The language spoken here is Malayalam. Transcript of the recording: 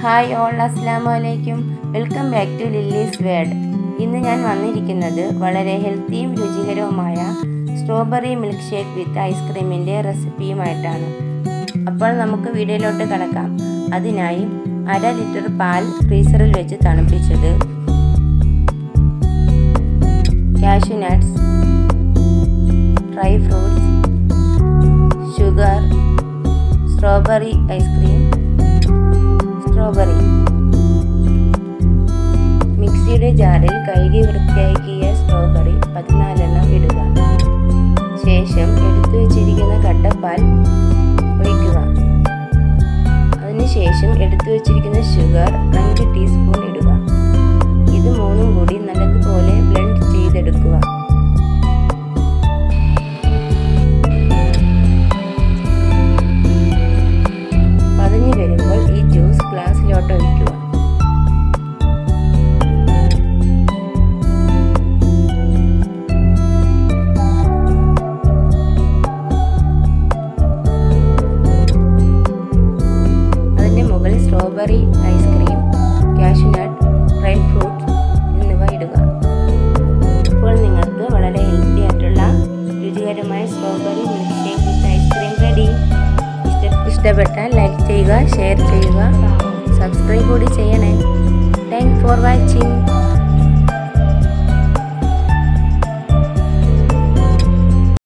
ഹായ് ഓൾ അസ്സാം വലൈക്കും welcome back to Lily's world ഇന്ന് ഞാൻ വന്നിരിക്കുന്നത് വളരെ ഹെൽത്തിയും രുചികരവുമായ സ്ട്രോബെറി മിൽക്ക് ഷേക്ക് വിത്ത് ഐസ്ക്രീമിൻ്റെ റെസിപ്പിയുമായിട്ടാണ് അപ്പോൾ നമുക്ക് വീഡിയോയിലോട്ട് കടക്കാം അതിനായി അര ലിറ്റർ പാൽ ഫ്രീസറിൽ വെച്ച് തണുപ്പിച്ചത് cashew nuts dry fruits sugar strawberry ice cream strawberry മിക്സിയുടെ ജാറിൽ കഴുകി വൃത്തിയാക്കിയ സ്ട്രോബെറി പതിനാലെണ്ണം ഇടുക ശേഷം എടുത്തു വച്ചിരിക്കുന്ന കട്ടപ്പാൽ ഒഴിക്കുക അതിനുശേഷം എടുത്തു വച്ചിരിക്കുന്ന ഷുഗർ അഞ്ച് ടീസ്പൂൺ ഇടുക ഇത് മൂന്നും കൂടി നല്ലതുപോലെ ബ്ലെൻഡ് ചെയ്തെടുക്കുക പതഞ്ഞു വരുമ്പോൾ ഈ ജ്യൂസ് ഗ്ലാസ്സിലോട്ട് ഒഴിക്കുക അതിൻ്റെ മുകളിൽ strawberry ice cream cashew nut dry fruits എന്നിവ ഇടുക ഇപ്പോൾ നിങ്ങൾക്ക് വളരെ ഹെൽത്തി ആയിട്ടുള്ള രുചികരമായ strawberry milkshake with ice cream ready ഇഷ്ടപ്പെട്ടാൽ ലൈക്ക് ചെയ്യുക ഷെയർ ചെയ്യുക സബ്സ്ക്രൈബ് കൂടി ചെയ്യണേ താങ്ക് ഫോർ വാച്ചിങ്